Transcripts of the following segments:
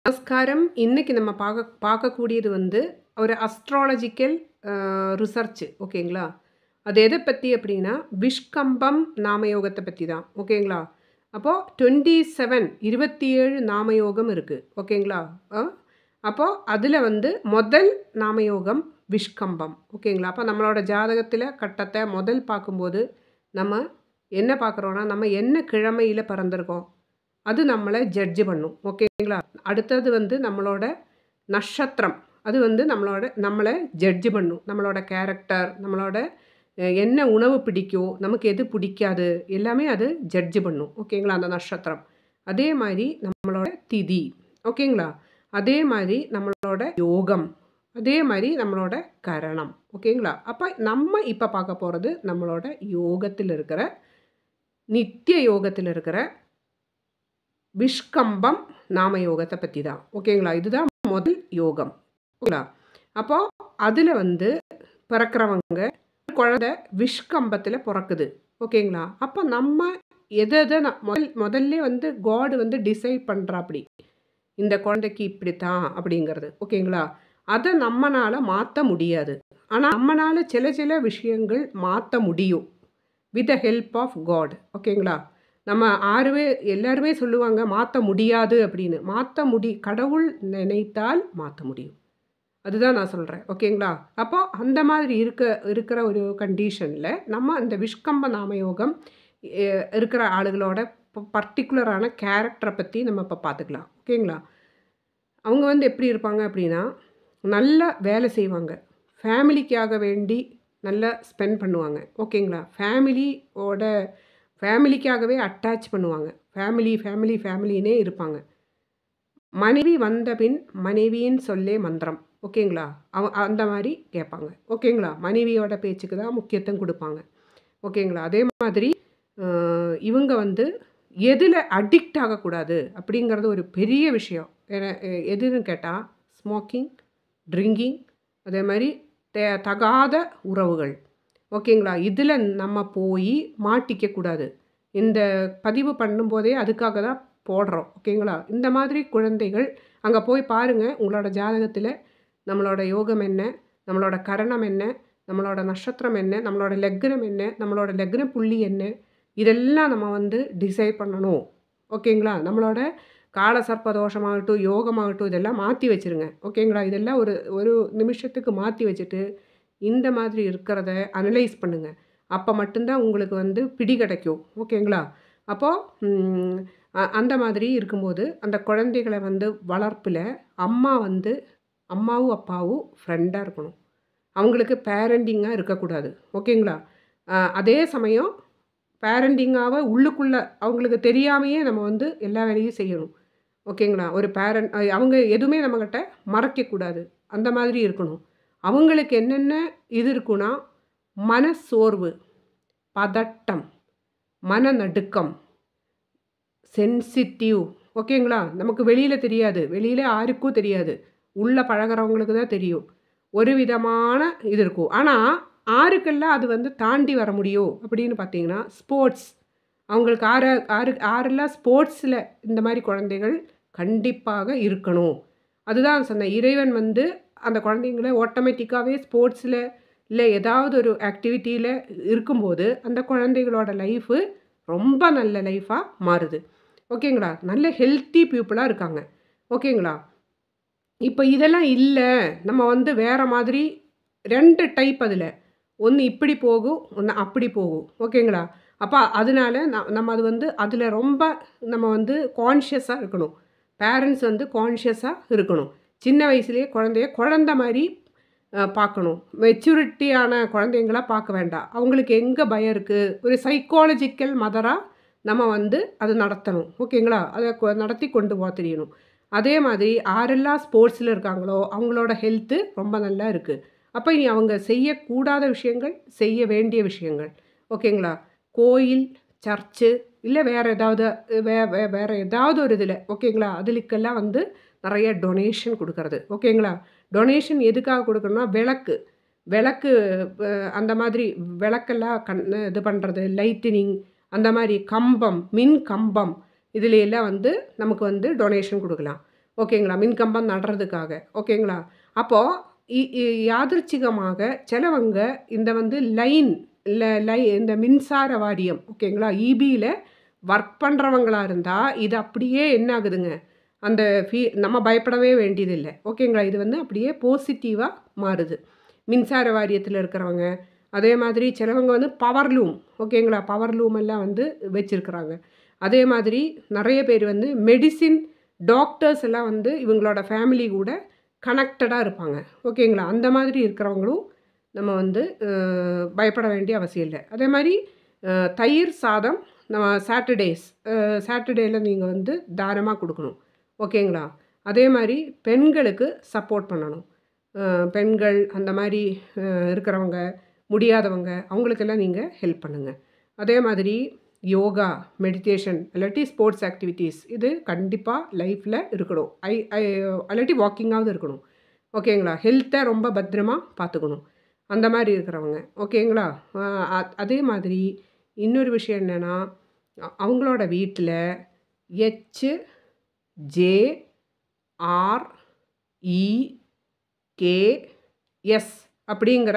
நமஸ்காரம் இன்னைக்கு நம்ம பார்க்க பார்க்கக்கூடியது வந்து ஒரு அஸ்ட்ராலஜிக்கல் ரிசர்ச் ஓகேங்களா அது எதை பற்றி அப்படின்னா விஷ்கம்பம் நாமயோகத்தை பற்றி தான் ஓகேங்களா அப்போது டுவெண்ட்டி செவன் இருபத்தி ஏழு நாமயோகம் இருக்குது ஓகேங்களா அப்போது அதில் வந்து முதல் நாமயோகம் விஷ்கம்பம் ஓகேங்களா அப்போ நம்மளோட ஜாதகத்தில் கட்டத்தை முதல் பார்க்கும்போது நம்ம என்ன பார்க்குறோன்னா நம்ம என்ன கிழமையில் பிறந்திருக்கோம் அது நம்மளை ஜட்ஜு பண்ணும் ஓகேங்களா அடுத்தது வந்து நம்மளோட நட்சத்திரம் அது வந்து நம்மளோட நம்மளை ஜட்ஜு பண்ணும் நம்மளோட கேரக்டர் நம்மளோட அஹ், என்ன உணவு பிடிக்கும் நமக்கு எது பிடிக்காது எல்லாமே அது ஜட்ஜு பண்ணும் ஓகேங்களா அந்த நட்சத்திரம் அதே மாதிரி நம்மளோட திதி ஓகேங்களா அதே மாதிரி நம்மளோட யோகம் அதே மாதிரி நம்மளோட கரணம் ஓகேங்களா அப்போ நம்ம இப்போ பார்க்க போகிறது நம்மளோட யோகத்தில் இருக்கிற நித்திய யோகத்தில் இருக்கிற விஷ்கம்பம் நாம யோகத்தை பற்றி தான் ஓகேங்களா இதுதான் முதல் யோகம் ஓகேங்களா அப்போ அதில் வந்து பிறக்கிறவங்க குழந்தை விஷ்கம்பத்தில் பிறக்குது ஓகேங்களா அப்போ நம்ம எதை எதை ந- முதல் முதல்ல வந்து காடு வந்து டிசைட் பண்ணுறாப்படி இந்த குழந்தைக்கு இப்படித்தான் அப்படிங்கிறது ஓகேங்களா அதை நம்மனால மாற்ற முடியாது ஆனால் நம்மனால சில சில விஷயங்கள் மாற்ற முடியும் with the help of God ஓகேங்களா நம்ம ஆறுவே எல்லாருமே சொல்லுவாங்க மாற்ற முடியாது அப்படின்னு மாற்ற முடி கடவுள் நினைத்தால் மாற்ற முடியும் அதுதான் நான் சொல்கிறேன் ஓகேங்களா அப்போ அந்த மாதிரி இருக்க இருக்கிற ஒரு கண்டிஷனில் நம்ம அந்த விஷ்கம்ப நாமயோகம் எ- இருக்கிற ஆளுகளோட பர்டிகுலரான கேரக்டரை பற்றி நம்ம இப்போ பார்த்துக்கலாம் ஓகேங்களா அவங்க வந்து எப்படி இருப்பாங்க அப்படின்னா நல்லா வேலை செய்வாங்க ஃபேமிலிக்காக வேண்டி நல்லா ஸ்பெண்ட் பண்ணுவாங்க ஓகேங்களா ஃபேமிலியோட ஃபேமிலிக்காகவே அட்டாச் பண்ணுவாங்க ஃபேமிலி ஃபேமிலி ஃபேமிலினே இருப்பாங்க மனைவி வந்த பின் மனைவியின் சொல்லே மந்திரம் ஓகேங்களா அவ அந்த மாதிரி கேட்பாங்க ஓகேங்களா மனைவியோட பேச்சுக்கு தான் முக்கியத்துவம் கொடுப்பாங்க ஓகேங்களா அதே மாதிரி அஹ், இவங்க வந்து எதில் அடிக்ட் ஆகக்கூடாது அப்படிங்கிறது ஒரு பெரிய விஷயம் ஏன்னா, எ- எதுன்னு கேட்டால் ஸ்மோக்கிங் ட்ரிங்கிங் அதே மாதிரி தே தகாத உறவுகள் ஓகேங்களா இதில் நம்ம போய் மாட்டிக்க கூடாது இந்த பதிவு பண்ணும்போதே அதுக்காக தான் போடுறோம் ஓகேங்களா இந்த மாதிரி குழந்தைகள் அங்கே போய் பாருங்கள் உங்களோட ஜாதகத்தில் நம்மளோட யோகம் என்ன நம்மளோட கரணம் என்ன நம்மளோட நட்சத்திரம் என்ன நம்மளோட லக்னம் என்ன நம்மளோட லக்ன புள்ளி என்ன இதெல்லாம் நம்ம வந்து டிசைட் பண்ணணும் ஓகேங்களா நம்மளோட கால சர்ப்ப தோஷமாகட்டும் யோகமாகட்டும் இதெல்லாம் மாற்றி வச்சிருங்க ஓகேங்களா இதெல்லாம் ஒரு ஒரு நிமிஷத்துக்கு மாற்றி வச்சுட்டு இந்த மாதிரி இருக்கிறத அனலைஸ் பண்ணுங்க அப்போ மட்டும்தான் உங்களுக்கு வந்து பிடி கிடைக்கும் ஓகேங்களா அப்போது அந்த மாதிரி இருக்கும்போது அந்த குழந்தைகளை வந்து வளர்ப்பில் அம்மா வந்து அம்மாவும் அப்பாவும் ஃப்ரெண்டாக இருக்கணும் அவங்களுக்கு பேரண்டிங்காக இருக்கக்கூடாது ஓகேங்களா அஹ் அதே சமயம் பேரண்டிங்காக உள்ளுக்குள்ளே அவங்களுக்கு தெரியாமையே நம்ம வந்து எல்லா வேலையும் செய்யணும் ஓகேங்களா ஒரு பேரண்ட் அவங்க எதுவுமே நம்மக்கிட்ட மறைக்கக்கூடாது அந்த மாதிரி இருக்கணும் அவங்களுக்கு என்னென்ன இது இருக்குன்னா மனசோர்வு பதட்டம் மனநடுக்கம் சென்சிட்டிவ் ஓகேங்களா நமக்கு வெளியில் தெரியாது வெளியில் யாருக்கும் தெரியாது உள்ளே பழகுறவங்களுக்கு தான் தெரியும் ஒரு விதமான இது இருக்கும் ஆனால் ஆருக்கெல்லாம் அது வந்து தாண்டி வர முடியும் அப்படின்னு பார்த்தீங்கன்னா ஸ்போர்ட்ஸ் அவங்களுக்கு ஆறு ஆறு ஆரெல்லாம் ஸ்போர்ட்ஸில் இந்த மாதிரி குழந்தைகள் கண்டிப்பாக இருக்கணும் அதுதான் சொன்னேன் இறைவன் வந்து அந்த குழந்தைங்கள ஆட்டோமேட்டிக்காகவே ஸ்போர்ட்ஸில் இல்லை ஏதாவது ஒரு ஆக்டிவிட்டியில் இருக்கும்போது அந்த குழந்தைகளோட லைஃபு ரொம்ப நல்ல லைஃபாக மாறுது ஓகேங்களா நல்ல ஹெல்த்தி பீப்புளாக இருக்காங்க ஓகேங்களா இப்போ இதெல்லாம் இல்லை நம்ம வந்து வேறு மாதிரி ரெண்டு டைப் அதில் ஒன்று இப்படி போகும் ஒன்று அப்படி போகும் ஓகேங்களா அப்போ அதனால ந- நம்ம அது வந்து அதில் ரொம்ப நம்ம வந்து கான்ஷியஸாக இருக்கணும் பேரண்ட்ஸ் வந்து கான்ஷியஸாக இருக்கணும் சின்ன வயசுலேயே குழந்தைய குழந்த மாதிரி அஹ், பார்க்கணும் மெச்சூரிட்டியான குழந்தைங்களா பார்க்க வேண்டாம் அவங்களுக்கு எங்கே பயம் இருக்குது ஒரு சைக்காலஜிக்கல் மதராக நம்ம வந்து அது நடத்தணும் ஓகேங்களா அதை கொ- நடத்தி கொண்டு போக தெரியணும் அதே மாதிரி யாரெல்லாம் ஸ்போர்ட்ஸில் இருக்காங்களோ அவங்களோட ஹெல்த்து ரொம்ப நல்லா இருக்குது அப்போ இனி அவங்க செய்யக்கூடாத விஷயங்கள் செய்ய வேண்டிய விஷயங்கள் ஓகேங்களா கோயில் சர்ச்சு இல்லை வேறு ஏதாவது வே வே வேறு ஏதாவது ஒரு இதில் ஓகேங்களா அதுலுக்கெல்லாம் வந்து நிறைய டொனேஷன் கொடுக்கறது ஓகேங்களா டொனேஷன் எதுக்காக கொடுக்கணும்னா விளக்கு விளக்கு அஹ், அந்த மாதிரி விளக்கெல்லாம் கண் இது பண்ணுறது லைட்டனிங் அந்த மாதிரி கம்பம் மின் கம்பம் இதுல எல்லாம் வந்து நமக்கு வந்து டொனேஷன் கொடுக்கலாம் ஓகேங்களா மின்கம்பம் நடுறதுக்காக ஓகேங்களா அப்போது யாதிருச்சிகமாக சிலவங்க இந்த வந்து லைன் இல்லை லை இந்த மின்சார வாரியம் ஓகேங்களா இபியில் ஒர்க் பண்ணுறவங்களா இருந்தால் இது அப்படியே என்ன ஆகுதுங்க அந்த ஃபீ நம்ம பயப்படவே வேண்டியதில்லை ஓகேங்களா இது வந்து அப்படியே பாசிட்டிவாக மாறுது மின்சார வாரியத்தில் இருக்கிறவங்க அதே மாதிரி சிலவங்க வந்து பவர் லூம் ஓகேங்களா பவர் லூம் எல்லாம் வந்து வச்சுருக்குறாங்க அதே மாதிரி நிறைய பேர் வந்து மெடிசின் டாக்டர்ஸ் எல்லாம் வந்து இவங்களோட ஃபேமிலி கூட கனெக்டடாக இருப்பாங்க ஓகேங்களா அந்த மாதிரி இருக்கிறவங்களும் நம்ம வந்து அஹ், பயப்பட வேண்டிய அவசியம் இல்லை அதே மாதிரி அஹ், தயிர் சாதம் நம்ம சாட்டர்டேஸ் சாட்டர்டேயில் நீங்கள் வந்து தானமாக கொடுக்கணும் ஓகேங்களா அதே மாதிரி பெண்களுக்கு சப்போர்ட் பண்ணணும் அஹ், பெண்கள் அந்த மாதிரி அஹ், இருக்கிறவங்க முடியாதவங்க அவங்களுக்கெல்லாம் நீங்கள் ஹெல்ப் பண்ணுங்கள் அதே மாதிரி யோகா மெடிடேஷன் இல்லாட்டி ஸ்போர்ட்ஸ் ஆக்டிவிட்டீஸ் இது கண்டிப்பாக லைஃப்பில் இருக்கணும் ஐ ஐ இல்லாட்டி வாக்கிங்காவது இருக்கணும் ஓகேங்களா ஹெல்த்தை ரொம்ப பத்திரமா பார்த்துக்கணும் அந்த மாதிரி இருக்கிறவங்க ஓகேங்களா அஹ் அ- அதே மாதிரி இன்னொரு விஷயம் என்னென்னா அவங்களோட வீட்டில் H J R E K S அப்படிங்கிற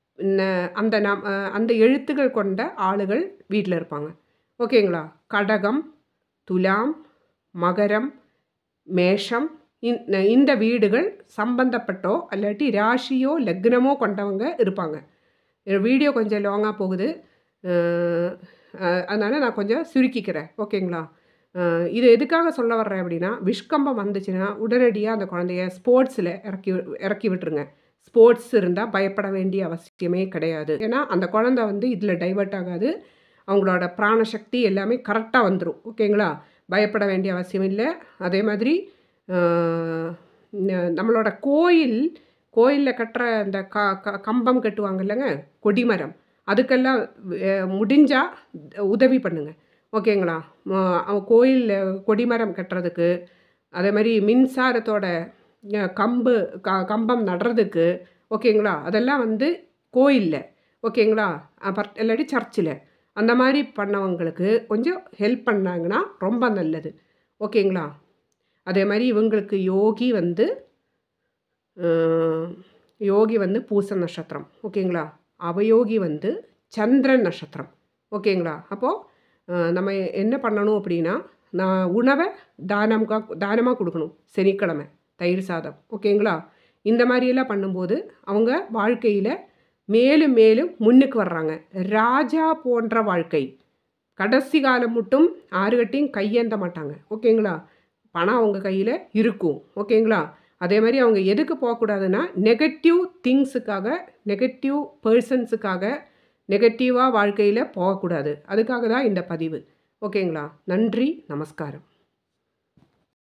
ந- அந்த நம் அஹ் அந்த எழுத்துக்கள் கொண்ட ஆளுகள் வீட்டில் இருப்பாங்க ஓகேங்களா கடகம் துலாம் மகரம் மேஷம் இந்த- இந்த வீடுகள் சம்பந்தப்பட்டோ இல்லாட்டி ராசியோ லக்னமோ கொண்டவங்க இருப்பாங்க வீடியோ கொஞ்சம் லாங்காக போகுது அஹ் அஹ் அதனால் நான் கொஞ்சம் சுருக்கிக்கிறேன் ஓகேங்களா அஹ் இது எதுக்காக சொல்ல வர்றேன் அப்படின்னா விஷ்கம்பம் வந்துச்சுன்னா உடனடியாக அந்த குழந்தைய ஸ்போர்ட்ஸில் இறக்கி வி- இறக்கி விட்டுருங்க ஸ்போர்ட்ஸ் இருந்தால் பயப்பட வேண்டிய அவசியமே கிடையாது ஏன்னா அந்த குழந்தை வந்து இதில் டைவர்ட் ஆகாது அவங்களோட பிராணசக்தி எல்லாமே கரெக்டாக வந்துடும் ஓகேங்களா பயப்பட வேண்டிய அவசியம் இல்லை அதே மாதிரி ஆஹ், ந- நம்மளோட கோயில் கோயிலில் கட்டுற அந்த க க- கம்பம் கட்டுவாங்க இல்லைங்க கொடிமரம் அதுக்கெல்லாம் முடிஞ்சால் உதவி பண்ணுங்க ஓகேங்களா ம- அவ கோயிலில் கொடிமரம் கட்டுறதுக்கு அதே மாதிரி மின்சாரத்தோட அஹ், கம்பு க கம்பம் நடுறதுக்கு ஓகேங்களா அதெல்லாம் வந்து கோயிலில் ஓகேங்களா அப்புறம் இல்லாட்டி சர்ச்சில் அந்த மாதிரி பண்ணவங்களுக்கு கொஞ்சம் ஹெல்ப் பண்ணாங்கன்னா ரொம்ப நல்லது ஓகேங்களா அதே மாதிரி இவங்களுக்கு யோகி வந்து அஹ், யோகி வந்து பூச நட்சத்திரம் ஓகேங்களா அவயோகி வந்து சந்திரன் நட்சத்திரம் ஓகேங்களா அப்போது நம்ம என்ன பண்ணணும் அப்படின்னா நான் உணவை தானம்கா தானமாக கொடுக்கணும் சனிக்கிழமை தயிர் சாதம் ஓகேங்களா இந்த மாதிரியெல்லாம் பண்ணும்போது அவங்க வாழ்க்கையில் மேலும் மேலும் முன்னுக்கு வர்றாங்க ராஜா போன்ற வாழ்க்கை கடைசி காலம் மட்டும் ஆறுகட்டையும் கையேந்த மாட்டாங்க ஓகேங்களா பணம் அவங்க கையில் இருக்கும் ஓகேங்களா அதே மாதிரி அவங்க எதுக்கு போகக்கூடாதுன்னா நெகட்டிவ் திங்ஸுக்காக நெகட்டிவ் பர்சன்ஸுக்காக நெகட்டிவாக வாழ்க்கையில் போகக்கூடாது அதுக்காக தான் இந்த பதிவு ஓகேங்களா நன்றி நமஸ்காரம்